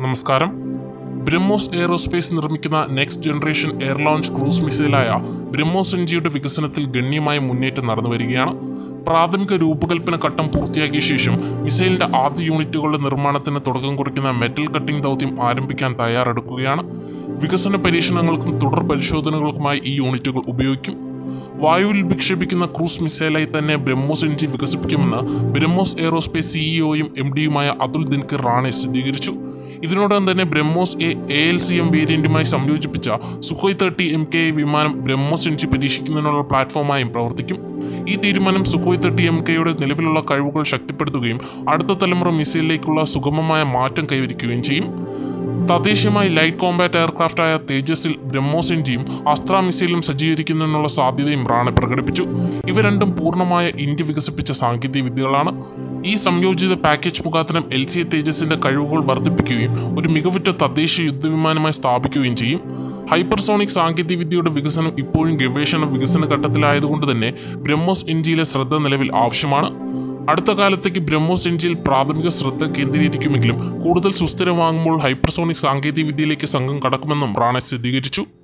നമസ്കാരം ബ്രഹ്മോസ് എയറോസ്പേസ് നിർമ്മിക്കുന്ന next generation air launch cruise മിസൈലായ ബ്രഹ്മോസ് എൻജിയുടെ വികസനത്തിൽ ഗണ്യമായ മുന്നേറ്റം നടന്നു വരികയാണ് പ്രാഥമിക രൂപകൽപ്പന ഘട്ടം പൂർത്തിയാക്കിയ ശേഷം മിസൈലിന്റെ ആദ്യ യൂണിറ്റുകളുടെ നിർമ്മാണത്തിന് തുടക്കം കുറിക്കുന്ന മെറ്റൽ കട്ടിംഗ് ദൗത്യം ആരംഭിക്കാൻ തയ്യാറെടുക്കുകയാണ് വികസന പരീക്ഷണങ്ങൾക്കും തുടർ പരിശോധനകൾക്കുമായി ഈ യൂണിറ്റുകൾ ഉപയോഗിക്കും വായുവിൽ വിക്ഷേപിക്കുന്ന ക്രൂസ് മിസൈലായി തന്നെ ബ്രഹ്മോസ് എൻജിൻ വികസിപ്പിക്കുമെന്ന് ബ്രഹ്മോസ് എയറോസ്പേസ് സിഇഒയും എം ഡിയുമായ അതുൽ ദിൻകർ റാണെ സ്ഥിരീകരിച്ചു ഇതിനോടകം തന്നെ BrahMos A A L C M വേരിയന്റുമായി സംയോജിപ്പിച്ച സുഖോയ് തേർട്ടി എം കെ വിമാനം ബ്രഹ്മോസ് എൻജി പരീക്ഷിക്കുന്നതിനുള്ള പ്ലാറ്റ്ഫോമായും പ്രവർത്തിക്കും ഈ തീരുമാനം സുഖോയ് തേർട്ടി എം കെയുടെ നിലവിലുള്ള കഴിവുകൾ ശക്തിപ്പെടുത്തുകയും അടുത്ത തലമുറ മിസൈലിലേക്കുള്ള സുഗമമായ മാറ്റം കൈവരിക്കുകയും ചെയ്യും തദ്ദേശീയമായി ലൈറ്റ് കോമ്പാറ്റ് എയർക്രാഫ്റ്റായ തേജസിൽ ബ്രഹ്മോസ് എൻജിയും അസ്ത്ര മിസൈലും സജ്ജീകരിക്കുന്നതിനുള്ള സാധ്യതയും റാണെ പ്രകടിപ്പിച്ചു ഇവ രണ്ടും പൂർണ്ണമായ ഇന്ത്യ വികസിപ്പിച്ച സാങ്കേതിക വിദ്യകളാണ് ഈ സംയോജിത പാക്കേജ് മുഖാന്തരം എൽ സി എ തേജസിന്റെ കഴിവുകൾ വർദ്ധിപ്പിക്കുകയും ഒരു മികവുറ്റ തദ്ദേശ യുദ്ധവിമാനമായി സ്ഥാപിക്കുകയും ചെയ്യും ഹൈപ്പർസോണിക് സാങ്കേതിക വിദ്യയുടെ വികസനം ഇപ്പോഴും ഗവേഷണ വികസന ഘട്ടത്തിലായതുകൊണ്ട് തന്നെ ബ്രഹ്മോസ് എൻജിയിലെ ശ്രദ്ധ നിലവിൽ ആവശ്യമാണ് അടുത്ത കാലത്തേക്ക് ബ്രഹ്മോസ് എൻജിയിൽ പ്രാഥമിക ശ്രദ്ധ കേന്ദ്രീകരിക്കുമെങ്കിലും കൂടുതൽ സുസ്ഥിരമാകുമ്പോൾ ഹൈപ്പർസോണിക് സാങ്കേതിക വിദ്യയിലേക്ക് സംഘം കടക്കുമെന്നും റാണെ സ്ഥിരീകരിച്ചു